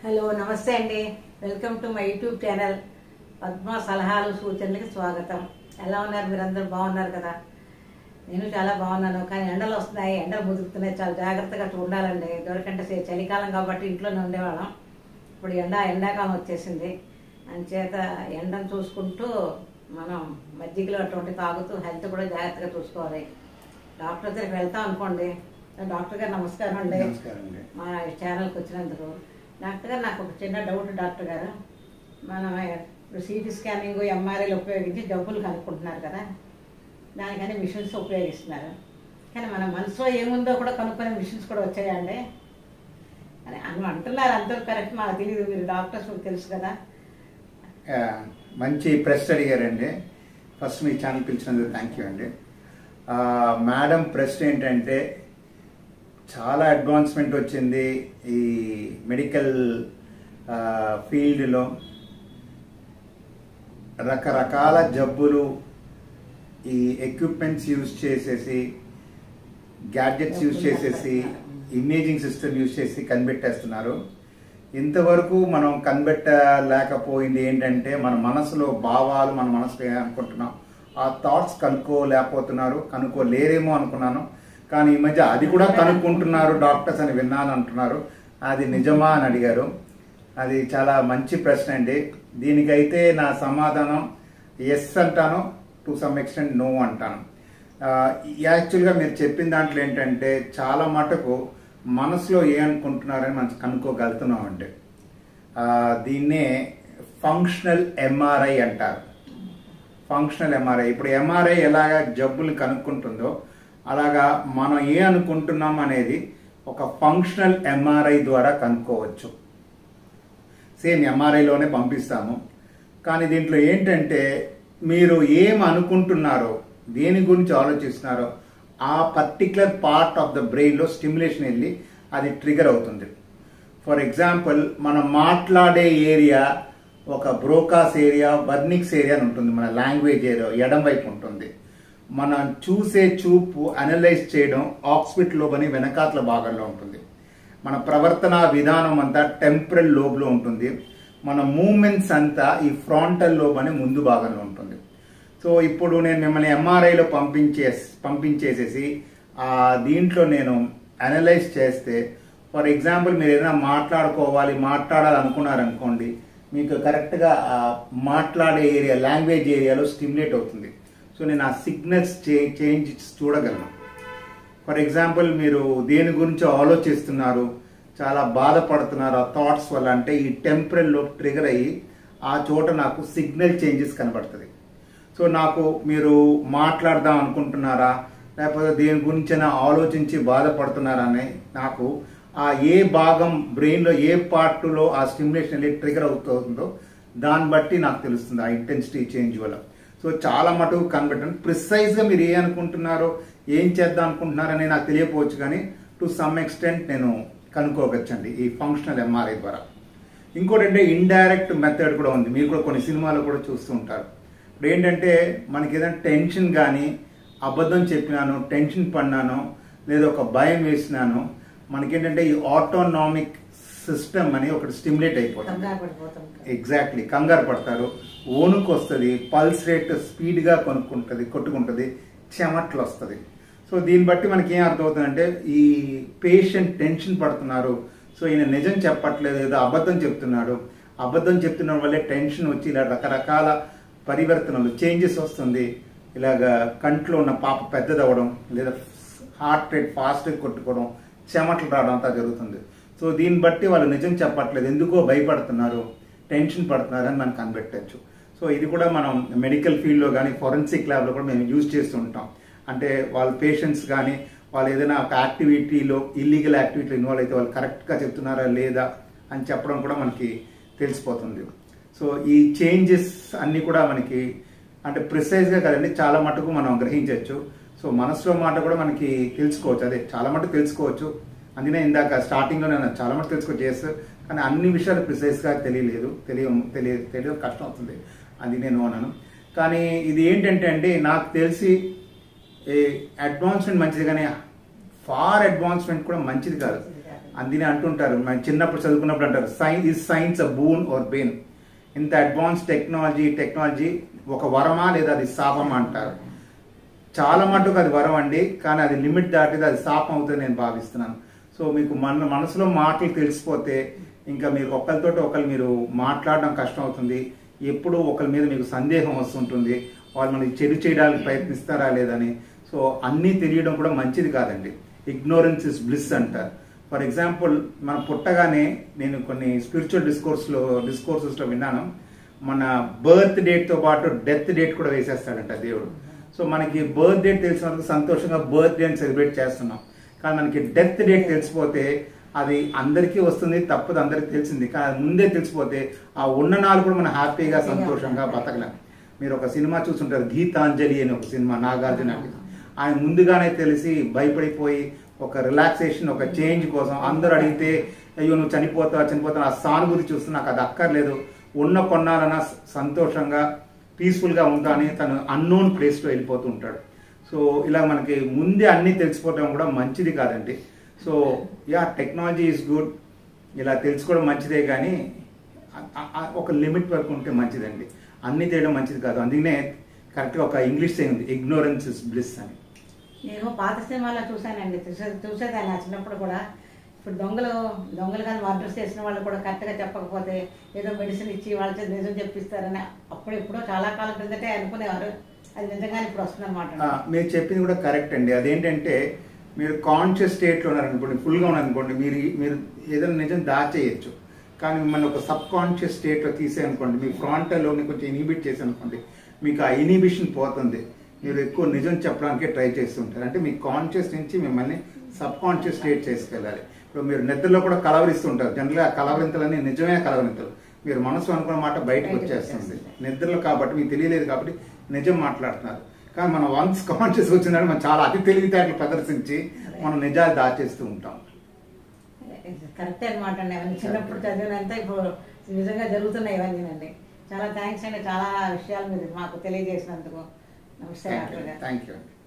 Hello నమస్తే అండి welcome to my YouTube channel Padma సలహాలు సూచనలకి స్వాగతం ఎలా ఉన్నారు మీరందరూ బాగున్నారు కదా నేను చాలా బాగున్నాను కానీ ఎండలు వస్తున్నాయి ఎండలు ముదురుతున్నాయి చాలా జాగ్రత్తగా ఉండాలండి దొరకంటే సే- చలికాలం కాబట్టి ఇంట్లోనే ఉండేవాళ్ళం ఇప్పుడు ఎండ ఎండాకాలం వచ్చేసింది అంచేత ఎండను చూసుకుంటూ మనం మజ్జిగలు అటువంటి తాగుతూ హెల్త్ కూడా జాగ్రత్తగా చూసుకోవాలి డాక్టర్ దగ్గరికి వెళ్తాం అనుకోండి డాక్టర్ గారు నమస్కారం అండి నమస్కారం అండి మా ఛానల్కి వచ్చినందుకు డాక్టర్ గారు నాకు ఒక చిన్న డౌట్ డాక్టర్ గారు మనం ఇప్పుడు సిటీ స్కానింగ్ ఎంఆర్ఐలు ఉపయోగించి జబ్బులు కనుక్కుంటున్నారు కదా దానికని మిషన్స్ ఉపయోగిస్తున్నారు కానీ మన మనసులో ఏముందో కూడా కనుక్కునే మిషన్స్ కూడా వచ్చాయండి అని అని అంటున్నారు అందరూ కరెక్ట్ మాకు తెలియదు మీరు డాక్టర్స్ మీకు తెలుసు కదా ఆ, మంచి ప్రశ్న అడిగారండి ఫస్ట్ మీ ఛానల్ పిలిచినందుకు థ్యాంక్ యూ అండి ఆ, మేడం ప్రశ్న ఏంటంటే చాలా అడ్వాన్స్మెంట్ వచ్చింది ఈ మెడికల్ ఆ, ఫీల్డ్లో రకరకాల జబ్బులు ఈ ఎక్విప్మెంట్స్ యూజ్ చేసేసి గ్యాడ్జెట్స్ యూజ్ చేసేసి ఇమేజింగ్ సిస్టమ్ యూజ్ చేసి కనిపెట్టేస్తున్నారు ఇంతవరకు మనం కనిపెట్టలేకపోయింది ఏంటంటే మన మనసులో భావాలు మన మనసులో ఏమనుకుంటున్నాం ఆ థాట్స్ కనుక్కోలేకపోతున్నారు కనుక్కోలేరేమో అనుకున్నాను కానీ ఈ మధ్య అది కూడా కనుక్కుంటున్నారు డాక్టర్స్ అని విన్నాను అంటున్నారు అది నిజమా అని అడిగారు అది చాలా మంచి ప్రశ్న అండి దీనికైతే నా సమాధానం ఎస్ అంటాను టు సమ్ ఎక్స్టెంట్ నో అంటాను ఆ, యాక్చువల్గా మీరు చెప్పిన దాంట్లో ఏంటంటే చాలా మటుకు మనసులో ఏ అనుకుంటున్నారని మనం కనుక్కోగలుగుతున్నామండి ఆ, దీన్నే ఫంక్షనల్ ఎంఆర్ఐ అంటారు ఫంక్షనల్ ఎంఆర్ఐ ఇప్పుడు ఎంఆర్ఐ ఎలాగ జబ్బులు కనుక్కుంటుందో అలాగా మనం ఏ అనుకుంటున్నాం అనేది ఒక ఫంక్షనల్ ఎంఆర్ఐ ద్వారా కనుక్కోవచ్చు సేమ్ ఎంఆర్ఐలోనే పంపిస్తాము కానీ దీంట్లో ఏంటంటే మీరు ఏం అనుకుంటున్నారో దేని గురించి ఆలోచిస్తున్నారో ఆ పర్టికులర్ పార్ట్ ఆఫ్ ద బ్రెయిన్లో స్టిమ్యులేషన్ వెళ్ళి అది ట్రిగర్ అవుతుంది ఫర్ ఎగ్జాంపుల్ మనం మాట్లాడే ఏరియా ఒక బ్రోకాస్ ఏరియా వర్నిక్స్ ఏరియా అని ఉంటుంది మన లాంగ్వేజ్ ఏరియా ఎడం వైపు ఉంటుంది మనం చూసే చూపు అనలైజ్ చేయడం ఆక్స్పిట్ లోబ్ అని వెనకాతల భాగంలో ఉంటుంది మన ప్రవర్తన విధానం అంతా టెంపరల్ లోబ్లో ఉంటుంది మన మూమెంట్స్ అంతా ఈ ఫ్రాంటల్ లోబ్ అని ముందు భాగంలో ఉంటుంది సో ఇప్పుడు నేను మిమ్మల్ని ఎంఆర్ఐలో పంపించే పంపించేసేసి ఆ దీంట్లో నేను అనలైజ్ చేస్తే ఫర్ ఎగ్జాంపుల్ మీరు ఏదైనా మాట్లాడుకోవాలి మాట్లాడాలనుకున్నారనుకోండి మీకు కరెక్ట్గా ఆ మాట్లాడే ఏరియా లాంగ్వేజ్ ఏరియాలో స్టిమ్యులేట్ అవుతుంది సో నేను ఆ సిగ్నల్స్ చేంజ్ చూడగలను ఫర్ ఎగ్జాంపుల్ మీరు దేని గురించి ఆలోచిస్తున్నారు చాలా బాధపడుతున్నారు ఆ థాట్స్ వల్ల అంటే ఈ టెంపరల్ లో ట్రిగర్ అయ్యి ఆ చోట నాకు సిగ్నల్ చేంజెస్ కనబడుతుంది సో నాకు మీరు మాట్లాడదాం అనుకుంటున్నారా లేకపోతే దేని గురించైనా ఆలోచించి బాధపడుతున్నారా అని నాకు ఆ ఏ భాగం బ్రెయిన్లో ఏ పార్ట్లో ఆ స్టిమ్యులేషన్ వెళ్ళి ట్రిగర్ అవుతుందో దాన్ని బట్టి నాకు తెలుస్తుంది ఆ ఇంటెన్సిటీ చేంజ్ వల్ల సో చాలా మటుకు కనబెట్టండి ప్రిసైజ్గా మీరు ఏ అనుకుంటున్నారో ఏం చేద్దాం అనుకుంటున్నారని నాకు తెలియకపోవచ్చు కానీ టు సమ్ ఎక్స్టెంట్ నేను కనుక్కోవచ్చండి ఈ ఫంక్షనల్ ఎంఆర్ఐ ద్వారా ఇంకోటి అంటే ఇండైరెక్ట్ మెథడ్ కూడా ఉంది మీరు కూడా కొన్ని సినిమాలు కూడా చూస్తూ ఉంటారు ఇప్పుడు ఏంటంటే మనకి ఏదైనా టెన్షన్ కానీ అబద్ధం చెప్పినాను టెన్షన్ పడినాను లేదా ఒక భయం వేసినాను మనకేంటంటే ఈ ఆటోనామిక్ సిస్టమ్ అని ఒకటి స్టిమ్యులేట్ అయిపోతుంది కంగారు పడిపోతాం ఎగ్జాక్ట్లీ కంగారు పడతారు ఓనుకు వస్తుంది పల్స్ రేట్ స్పీడ్గా కొనుక్కుంటుంది కొట్టుకుంటుంది చెమట్లు వస్తుంది సో దీన్ని బట్టి మనకి ఏం అర్థమవుతుందంటే ఈ పేషెంట్ టెన్షన్ పడుతున్నారు సో ఈయన నిజం చెప్పట్లేదు ఏదో అబద్ధం చెప్తున్నాడు అబద్ధం చెప్తున్న వల్లే టెన్షన్ వచ్చి ఇలా రకరకాల పరివర్తనలు చేంజెస్ వస్తుంది ఇలాగ కంట్లో ఉన్న పాప పెద్దదవ్వడం లేదా హార్ట్ రేట్ ఫాస్ట్గా కొట్టుకోవడం చెమటలు రావడం అంతా జరుగుతుంది సో దీన్ని బట్టి వాళ్ళు నిజం చెప్పట్లేదు ఎందుకో భయపడుతున్నారు టెన్షన్ పడుతున్నారు అని మనం కనిపెట్టచ్చు సో ఇది కూడా మనం మెడికల్ ఫీల్డ్లో కానీ ఫోరెన్సిక్ ల్యాబ్లో కూడా మేము యూజ్ చేస్తూ ఉంటాం అంటే వాళ్ళ పేషెంట్స్ కానీ వాళ్ళు ఏదైనా ఒక యాక్టివిటీలో ఇల్లీగల్ యాక్టివిటీలో ఇన్వాల్వ్ అయితే వాళ్ళు కరెక్ట్గా చెప్తున్నారా లేదా అని చెప్పడం కూడా మనకి తెలిసిపోతుంది సో ఈ చేంజెస్ అన్నీ కూడా మనకి అంటే ప్రిసైజ్గా కదండి చాలా మటుకు మనం గ్రహించవచ్చు సో మనసులో మాట కూడా మనకి తెలుసుకోవచ్చు అదే చాలా మటుకు తెలుసుకోవచ్చు అందుకనే ఇందాక స్టార్టింగ్లో నేను చాలా మటుకు తెలుసుకోవచ్చు చేస్తూ కానీ అన్ని విషయాలు ప్రిసైజ్గా తెలియలేదు తెలియ తెలియ తెలియడం కష్టం అవుతుంది అది నేను అన్నాను కానీ ఇది ఏంటంటే అండి నాకు తెలిసి అడ్వాన్స్మెంట్ మంచిది కానీ ఫార్ అడ్వాన్స్మెంట్ కూడా మంచిది కాదు అందుకని అంటుంటారు మనం చిన్నప్పుడు చదువుకున్నప్పుడు అంటారు science is science a boon or bane ఇంత అడ్వాన్స్ టెక్నాలజీ టెక్నాలజీ ఒక వరమా లేదా అది శాపమా అంటారు చాలా మటుకు అది వరం అండి కానీ అది లిమిట్ దాటితే అది శాపం అవుతుంది నేను భావిస్తున్నాను సో మీకు మన మనసులో మాటలు తెలిసిపోతే ఇంకా మీరు ఒకరితోటి ఒకరు మీరు మాట్లాడడం కష్టం అవుతుంది ఎప్పుడు ఒకరి మీద మీకు సందేహం వస్తుంటుంది వాళ్ళు మనకి చెడు చేయడానికి ప్రయత్నిస్తారా లేదని సో అన్నీ తెలియడం కూడా మంచిది కాదండి ఇగ్నోరెన్స్ ఇస్ బ్లిస్ అంటారు ఫర్ ఎగ్జాంపుల్ మనం పుట్టగానే నేను కొన్ని స్పిరిచువల్ డిస్కోర్స్లో డిస్కోర్సెస్లో విన్నాను మన బర్త్ డేట్తో పాటు డెత్ డేట్ కూడా వేసేస్తాడంట దేవుడు సో మనకి బర్త్ డేట్ తెలిసినందుకు సంతోషంగా బర్త్ డే సెలబ్రేట్ చేస్తున్నాం కానీ మనకి డెత్ డేట్ తెలిసిపోతే అది అందరికీ వస్తుంది తప్పదు అందరికీ తెలిసింది కానీ అది ముందే తెలిసిపోతే ఆ ఉన్న నాలు కూడా మనం హ్యాపీగా సంతోషంగా బతకలేం మీరు ఒక సినిమా చూస్తుంటారు గీతాంజలి అని ఒక సినిమా నాగార్జున ఆయన ముందుగానే తెలిసి భయపడిపోయి ఒక రిలాక్సేషన్ ఒక చేంజ్ కోసం అందరూ అడిగితే అయ్యో నువ్వు చనిపోతావు చనిపోతావు ఆ సానుభూతి చూస్తే నాకు అది అక్కర్లేదు ఉన్న కొన్నాలన్నా సంతోషంగా పీస్ఫుల్గా ఉంటానని తను అన్నోన్ ప్లేస్లో వెళ్ళిపోతూ ఉంటాడు సో ఇలా మనకి ముందే అన్నీ తెలిసిపోవడం కూడా మంచిది కాదండి so yeah technology is good ఇలా తెలుసుకోవడం మంచిదే కానీ ఆ- ఆ- ఆ ఒక లిమిట్ వరకు ఉంటే మంచిదండి అన్నీ చేయడం మంచిది కాదు అందుకనే కరెక్ట్గా ఒక ఇంగ్లీష్ ఉంది ఇగ్నోరెన్స్ ఇస్ బ్లిస్ అని నేను పాత సినిమాలో చూశానండి చూసే చూసేదాన్ని నా చిన్నప్పుడు కూడా ఇప్పుడు దొంగలు దొంగలు కానీ మర్డర్స్ చేసిన వాళ్ళు కూడా కరెక్ట్గా చెప్పకపోతే ఏదో మెడిసిన్ ఇచ్చి వాళ్ళ చేత నిజం చెప్పిస్తారని అప్పుడు ఎప్పుడో చాలా కాలం క్రిందటే అనుకునేవారు అది నిజంగానే ఇప్పుడు వస్తుందన్నమాట ఆ, మీరు చెప్పింది కూడా కరెక్ట్ అండి అదేంటంటే మీరు కాన్షియస్ స్టేట్లో ఉన్నారనుకోండి ఫుల్గా ఉన్నారనుకోండి మీరు మీరు ఏదైనా నిజం దాచేయచ్చు కానీ మిమ్మల్ని ఒక సబ్ కాన్షియస్ స్టేట్లో తీసేయనుకోండి మీ ఫ్రాంటల్ లోని కొంచెం ఇనిబిట్ చేసి అనుకోండి మీకు ఆ ఇనిబిషన్ పోతుంది మీరు ఎక్కువ నిజం చెప్పడానికే ట్రై చేస్తుంటారు అంటే మీ కాన్షియస్ నుంచి మిమ్మల్ని సబ్ కాన్షియస్ స్టేట్ చేసుకెళ్ళాలి ఇప్పుడు మీరు నిద్రలో కూడా కలవరిస్తుంటారు జనరల్గా ఆ కలవరింతలన్నీ నిజమే కలవరింతలు మీరు మనసు అనుకున్న మాట బయటకు బయటకు వచ్చేస్తుంది వచ్చేస్తుంది. నిద్రలో కాబట్టి మీకు తెలియలేదు కాబట్టి నిజం మాట్లాడుతున్నారు కానీ మనం వన్స్ కాన్షియస్ వచ్చిందంటే మనం చాలా అతి తెలివితేటలు ప్రదర్శించి మనం నిజాలు దాచేస్తూ ఉంటాం కరెక్టే అనమాట అండి అవన్నీ చిన్నప్పుడు చదివినంత ఇప్పుడు నిజంగా జరుగుతున్నాయి ఇవన్నీ అండి చాలా థ్యాంక్స్ అండి చాలా విషయాలు మీరు మాకు తెలియజేసినందుకు నమస్తే థ్యాంక్ డాక్టర్ యూ గారు థ్యాంక్ యూ అండి